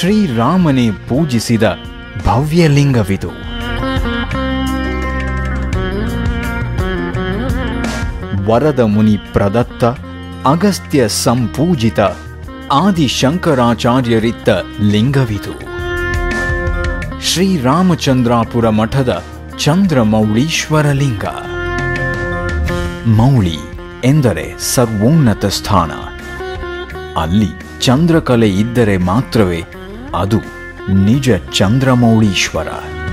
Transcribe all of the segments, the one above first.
ಶ್ರೀರಾಮನೇ ಪೂಜಿಸಿದ ಭವ್ಯಲಿಂಗವಿದು ವರದ ಮುನಿ ಪ್ರದತ್ತ ಅಗಸ್ತ್ಯ ಸಂಪೂಜಿತ ಆದಿಶಂಕರಾಚಾರ್ಯರಿತ್ತ ಲಿಂಗವಿದು ಶ್ರೀರಾಮಚಂದ್ರಾಪುರ ಮಠದ ಚಂದ್ರಮೌಳೀಶ್ವರ ಲಿಂಗ ಮೌಳಿ ಎಂದರೆ ಸರ್ವೋನ್ನತ ಸ್ಥಾನ ಅಲ್ಲಿ ಚಂದ್ರಕಲೆ ಇದ್ದರೆ ಮಾತ್ರವೇ ಅದು ನಿಜ ಚಂದ್ರಮೌಳೀಶ್ವರ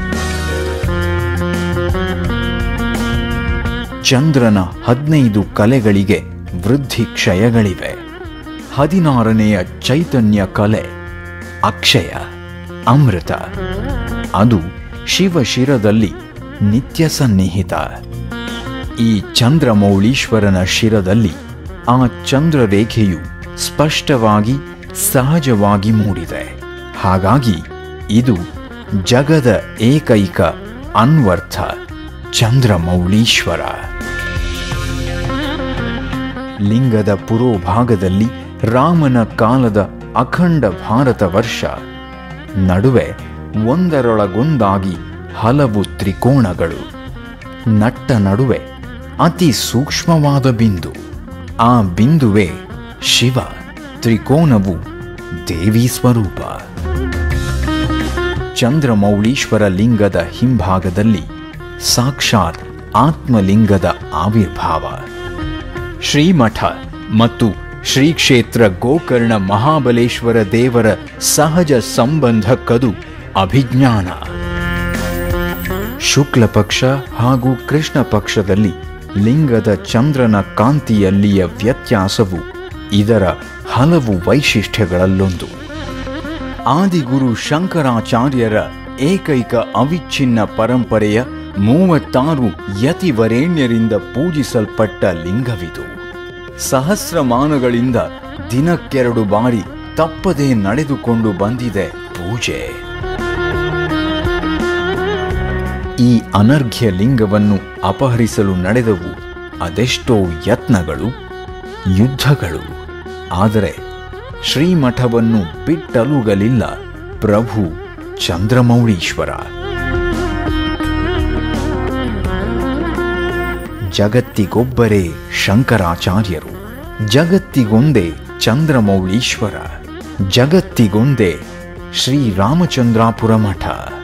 ಚಂದ್ರನ ಹದಿನೈದು ಕಲೆಗಳಿಗೆ ವೃದ್ಧಿ ಕ್ಷಯಗಳಿವೆ ಹದಿನಾರನೆಯ ಚೈತನ್ಯ ಕಲೆ ಅಕ್ಷಯ ಅಮೃತ ಅದು ಶಿವಶಿರದಲ್ಲಿ ನಿತ್ಯ ಸನ್ನಿಹಿತ ಈ ಚಂದ್ರಮೌಳೀಶ್ವರನ ಶಿರದಲ್ಲಿ ಆ ಚಂದ್ರರೇಖೆಯು ಸ್ಪಷ್ಟವಾಗಿ ಸಹಜವಾಗಿ ಮೂಡಿದೆ ಹಾಗಾಗಿ ಇದು ಜಗದ ಏಕೈಕ ಅನ್ವರ್ಥ ಚಂದ್ರಮೌಳೀಶ್ವರ ಲಿಂಗದ ಪುರೋಭಾಗದಲ್ಲಿ ರಾಮನ ಕಾಲದ ಅಖಂಡ ಭಾರತ ವರ್ಷ ನಡುವೆ ಒಂದರೊಳಗೊಂದಾಗಿ ಹಲವು ತ್ರಿಕೋಣಗಳು ನಟ್ಟ ನಡುವೆ ಅತಿ ಸೂಕ್ಷ್ಮವಾದ ಬಿಂದು ಆ ಬಿಂದುವೇ ಶಿವ ತ್ರಿಕೋನವು ದೇವಿ ಸ್ವರೂಪ ಚಂದ್ರಮೌಳೀಶ್ವರ ಲಿಂಗದ ಹಿಂಭಾಗದಲ್ಲಿ ಸಾಕ್ಷಾತ್ ಆತ್ಮಲಿಂಗದ ಆವಿರ್ಭಾವ ಶ್ರೀಮಠ ಮತ್ತು ಶ್ರೀ ಕ್ಷೇತ್ರ ಗೋಕರ್ಣ ಮಹಾಬಲೇಶ್ವರ ದೇವರ ಸಹಜ ಸಂಬಂಧಕ್ಕದು ಅಭಿಜ್ಞಾನ ಶುಕ್ಲ ಪಕ್ಷ ಹಾಗೂ ಕೃಷ್ಣ ಪಕ್ಷದಲ್ಲಿ ಲಿಂಗದ ಚಂದ್ರನ ಕಾಂತಿಯಲ್ಲಿಯ ವ್ಯತ್ಯಾಸವು ಇದರ ಹಲವು ವೈಶಿಷ್ಟ್ಯಗಳಲ್ಲೊಂದು ಆದಿಗುರು ಶಂಕರಾಚಾರ್ಯರ ಏಕೈಕ ಅವಿಚ್ಛಿನ್ನ ಪರಂಪರೆಯ ಮೂವತ್ತಾರು ಯತಿವರೇಣ್ಯರಿಂದ ಪೂಜಿಸಲ್ಪಟ್ಟ ಲಿಂಗವಿದು ಸಹಸ್ರಮಾನಗಳಿಂದ ದಿನಕ್ಕೆರಡು ಬಾರಿ ತಪ್ಪದೇ ನಡೆದುಕೊಂಡು ಬಂದಿದೆ ಪೂಜೆ ಈ ಅನರ್ಘ್ಯ ಲಿಂಗವನ್ನು ಅಪಹರಿಸಲು ನಡೆದವು ಅದೆಷ್ಟೋ ಯತ್ನಗಳು ಯುದ್ಧಗಳು ಆದರೆ ಶ್ರೀಮಠವನ್ನು ಬಿಟ್ಟಲುಗಲಿಲ್ಲ ಪ್ರಭು ಚಂದ್ರಮೌಳೀಶ್ವರ ಜಗತ್ತಿಗೊಬ್ಬರೇ ಶಂಕರಾಚಾರ್ಯರು ಜಗತ್ತಿಗೊಂದೇ ಚಂದ್ರಮೌಳೀಶ್ವರ ಜಗತ್ತಿಗೊಂದೇ ಶ್ರೀರಾಮಚಂದ್ರಾಪುರ ಮಠ